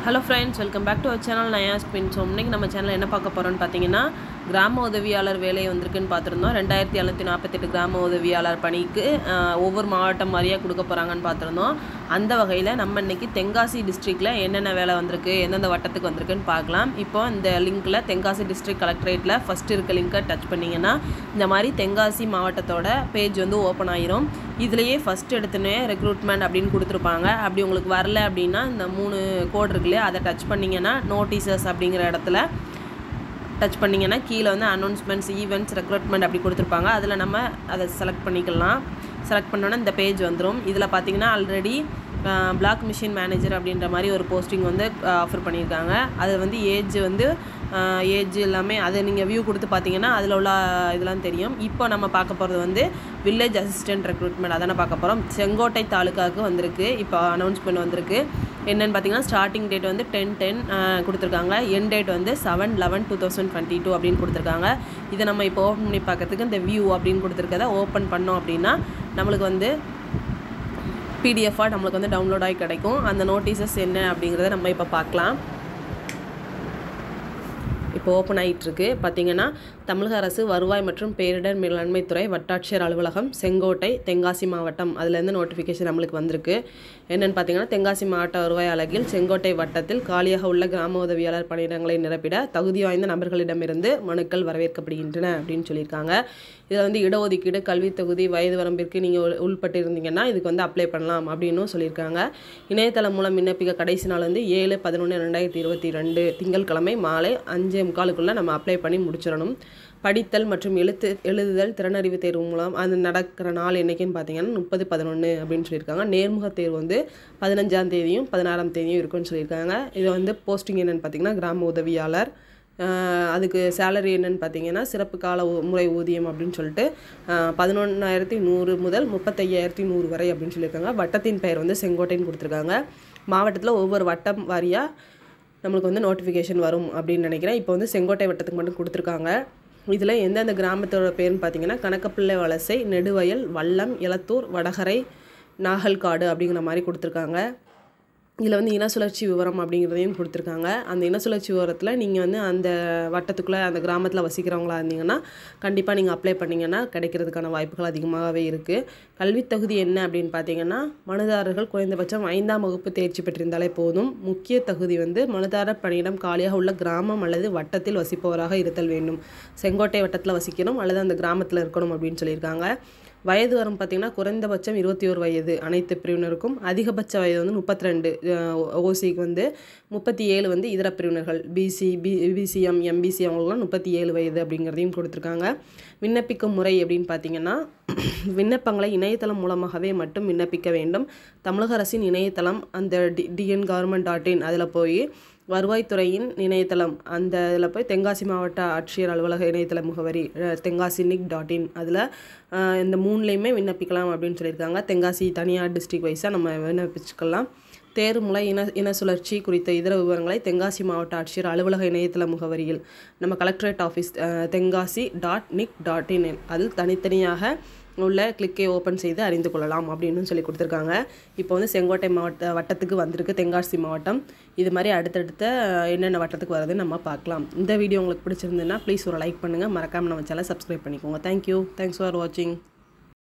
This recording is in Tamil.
hello friends welcome back to our channel நயா ஸ்பின் ஸோ இன்னைக்கு நம்ம சேனல் என்ன பார்க்க போகிறோம்னு பார்த்தீங்கன்னா கிராம உதவியாளர் வேலை வந்திருக்குன்னு பார்த்துருந்தோம் ரெண்டாயிரத்தி எழுநூற்றி நாற்பத்தெட்டு கிராம உதவியாளர் பணிக்கு ஆஹ், ஒவ்வொரு மாவட்டம் மாதிரியாக கொடுக்க போகிறாங்கன்னு பார்த்துருந்தோம் அந்த வகையில் நம்ம இன்னைக்கு தென்காசி டிஸ்ட்ரிக்டில் என்னென்ன வேலை வந்திருக்கு எந்தெந்த வட்டத்துக்கு வந்திருக்குன்னு பார்க்கலாம் இப்போ இந்த லிங்க்கில் தென்காசி டிஸ்ட்ரிக்ட் கலெக்டரேட்டில் ஃபஸ்ட் இருக்க லிங்கை டச் பண்ணிங்கன்னா இந்த மாதிரி தென்காசி மாவட்டத்தோட பேஜ் வந்து ஓப்பன் ஆயிரும் இதுலேயே ஃபஸ்ட் எடுத்துனே ரெக்ரூட்மெண்ட் அப்படின்னு கொடுத்துருப்பாங்க அப்படி உங்களுக்கு வரல அப்படின்னா இந்த மூணு கோட் இருக்குல்லையா அதை டச் பண்ணிங்கன்னா நோட்டீசஸ் அப்படிங்கிற இடத்துல டச் பண்ணிங்கன்னா கீழே வந்து அனௌன்ஸ்மெண்ட்ஸ் ஈவெண்ட்ஸ் ரெக்ரூட்மெண்ட் அப்படி கொடுத்துருப்பாங்க அதில் நம்ம அதை செலக்ட் பண்ணிக்கலாம் செலக்ட் பண்ணோன்னா இந்த பேஜ் வந்துடும் இதில் பார்த்தீங்கன்னா ஆல்ரெடி பிளாக் மிஷின் மேனேஜர் அப்படின்ற மாதிரி ஒரு போஸ்டிங் வந்து ஆஃபர் பண்ணியிருக்காங்க அது வந்து ஏஜ் வந்து ஏஜ் எல்லாமே அதை நீங்கள் வியூ கொடுத்து பார்த்தீங்கன்னா அதில் உள்ள இதெல்லாம் தெரியும் இப்போ நம்ம பார்க்க போகிறது வந்து வில்லேஜ் அசிஸ்டன்ட் ரெக்ரூட்மெண்ட் அதானே பார்க்க போகிறோம் செங்கோட்டை தாலுக்காவுக்கு வந்திருக்கு இப்போ அனௌன்ஸ்மெண்ட் வந்திருக்கு என்னென்னு பார்த்தீங்கன்னா ஸ்டார்டிங் டேட் வந்து டென் டென் கொடுத்துருக்காங்க என் டேட் வந்து seven eleven two thousand twenty two அப்படின்னு கொடுத்துருக்காங்க இதை நம்ம இப்போ ஓப்பன் பண்ணி பார்க்கறதுக்கு இந்த வியூ அப்படின்னு கொடுத்துருக்கத ஓப்பன் பண்ணோம் அப்படின்னா நம்மளுக்கு வந்து பிடிஎஃபாக நம்மளுக்கு வந்து டவுன்லோட் ஆகி கிடைக்கும் அந்த நோட்டீசஸ் என்ன அப்படிங்கிறத நம்ம இப்போ பார்க்கலாம் இப்போ ஓப்பன் ஆகிட்டுருக்கு பார்த்தீங்கன்னா தமிழக அரசு வருவாய் மற்றும் பேரிடர் மேலாண்மைத்துறை வட்டாட்சியர் அலுவலகம் செங்கோட்டை தென்காசி மாவட்டம் அதுலேருந்து நோட்டிஃபிகேஷன் நம்மளுக்கு வந்திருக்கு என்னென்னு பார்த்தீங்கன்னா தென்காசி மாவட்ட வருவாய் அலகில் செங்கோட்டை வட்டத்தில் காலியாக உள்ள கிராம உதவியாளர் பணியிடங்களை நிரப்பிட தகுதி வாய்ந்த நபர்களிடமிருந்து மனுக்கள் வரவேற்கப்படுகின்றன அப்படின்னு சொல்லியிருக்காங்க இதில் வந்து இடஒதுக்கீடு கல்வி தொகுதி வயது வரம்பிற்கு நீங்கள் உள்பட்டு இருந்தீங்கன்னா இதுக்கு வந்து அப்ளை பண்ணலாம் அப்படின்னும் சொல்லியிருக்காங்க இணையதளம் மூலம் விண்ணப்பிக்க கடைசி நாள் வந்து ஏழு பதினொன்று ரெண்டாயிரத்தி இருபத்தி ரெண்டு திங்கட்கிழமை மாலை அஞ்சே முக்காலுக்குள்ளே நம்ம அப்ளை பண்ணி முடிச்சிடணும் படித்தல் மற்றும் எழுத்து எழுதுதல் திறனறிவு தேர்வு மூலம் அது நடக்கிற நாள் என்னைக்குன்னு பார்த்தீங்கன்னா முப்பது பதினொன்று அப்படின்னு சொல்லியிருக்காங்க நேர்முக தேர்வு வந்து பதினஞ்சாம் தேதியும் பதினாறாம் தேதியும் இருக்குன்னு சொல்லியிருக்காங்க இது வந்து போஸ்டிங் என்னென்னு பார்த்தீங்கன்னா கிராம உதவியாளர் ஆஹ் அதுக்கு சேலரி என்னன்னு பார்த்தீங்கன்னா சிறப்பு கால ஊ- முறை ஊதியம் அப்படின்னு சொல்லிட்டு பதினொன்றாயிரத்தி நூறு முதல் முப்பத்தையாயிரத்தி நூறு வரை அப்படின்னு சொல்லியிருக்காங்க வட்டத்தின் பெயர் வந்து செங்கோட்டைன்னு கொடுத்துருக்காங்க மாவட்டத்தில் ஒவ்வொரு வட்டம் வாரியாக நம்மளுக்கு வந்து நோட்டிஃபிகேஷன் வரும் அப்படின்னு நினைக்கிறேன் இப்போ வந்து செங்கோட்டை வட்டத்துக்கு மட்டும் கொடுத்துருக்காங்க இதில் எந்தெந்த கிராமத்தோட பேர்னு பார்த்தீங்கன்னா கணக்கப்பிள்ளை வலசை நெடுவயல் வல்லம் எலத்தூர் வடகரை நாகல்காடு அப்படிங்கிற மாதிரி கொடுத்துருக்காங்க இதில் வந்து இன சுழற்சி விவரம் அப்படிங்கிறதையும் கொடுத்துருக்காங்க அந்த இன சுழற்சி விவரத்தில் நீங்கள் வந்து அந்த வட்டத்துக்குள்ளே அந்த கிராமத்தில் வசிக்கிறவங்களா இருந்தீங்கன்னா கண்டிப்பாக நீங்கள் அப்ளை பண்ணிங்கன்னா கிடைக்கிறதுக்கான வாய்ப்புகள் அதிகமாகவே இருக்குது கல்வித் தகுதி என்ன அப்படின்னு பார்த்தீங்கன்னா மனுதாரர்கள் குறைந்தபட்சம் ஐந்தாம் வகுப்பு தேர்ச்சி பெற்றிருந்தாலே போதும் முக்கிய தகுதி வந்து மனுதாரர் பணியிடம் காலியாக உள்ள கிராமம் அல்லது வட்டத்தில் வசிப்பவராக இருத்தல் வேண்டும் செங்கோட்டை வட்டத்தில் வசிக்கணும் அல்லது அந்த கிராமத்தில் இருக்கணும் அப்படின்னு சொல்லியிருக்காங்க வயது வரும் பார்த்திங்கன்னா குறைந்தபட்சம் இருபத்தி ஒரு வயது அனைத்து பிரிவினருக்கும் அதிகபட்ச வயது வந்து முப்பத்தி ரெண்டு ஓசிக்கு வந்து முப்பத்தி ஏழு வந்து இதர பிரிவினர்கள் பிசி பி பிசிஎம் எம்பிசி அவங்களுக்குலாம் முப்பத்தி ஏழு வயது அப்படிங்கிறதையும் கொடுத்துருக்காங்க விண்ணப்பிக்கும் முறை அப்படின்னு பார்த்தீங்கன்னா விண்ணப்பங்களை இணையதளம் மூலமாகவே மட்டும் விண்ணப்பிக்க வேண்டும் தமிழக அரசின் இணையதளம் அந்த T TN government dot in அதில் போய் வருவாய்த்துறையின் இணையதளம் அந்த இதில் போய் தென்காசி மாவட்ட ஆட்சியர் அலுவலக இணையதள முகவரி அஹ், தென்காசி நிக் டாட் இன் அதில் இந்த மூணுலேயுமே விண்ணப்பிக்கலாம் அப்படின்னு சொல்லியிருக்காங்க தென்காசி தனியார் டிஸ்ட்ரிக்ட் வைஸாக நம்ம விண்ணப்பிச்சுக்கலாம் தேர்வுமுறை இன இன சுழற்சி குறித்த இதர விவரங்களை தென்காசி மாவட்ட ஆட்சியர் அலுவலக இணையதள முகவரியில் நம்ம கலெக்டரேட் ஆஃபீஸ் அஹ், Tenkasi dot nic dot in அதில் தனித்தனியாக உள்ள கிளிக்கை ஓப்பன் செய்து அறிந்து கொள்ளலாம் அப்படின்னு சொல்லி கொடுத்துருக்காங்க இப்போ வந்து செங்கோட்டை மாவட்ட வட்டத்துக்கு வந்திருக்கு தென்காசி மாவட்டம் இது மாதிரி அடுத்தடுத்த அஹ், என்னென்ன வட்டத்துக்கு வருதுன்னு நம்ம பார்க்கலாம் இந்த வீடியோ உங்களுக்கு பிடிச்சிருந்ததுன்னா ப்ளீஸ் ஒரு லைக் பண்ணுங்கள் மறக்காமல் நம்ம சேனல் சப்ஸ்கிரைப் பண்ணிக்கோங்க தேங்க்யூ தேங்க்ஸ் ஃபார் வாட்சிங்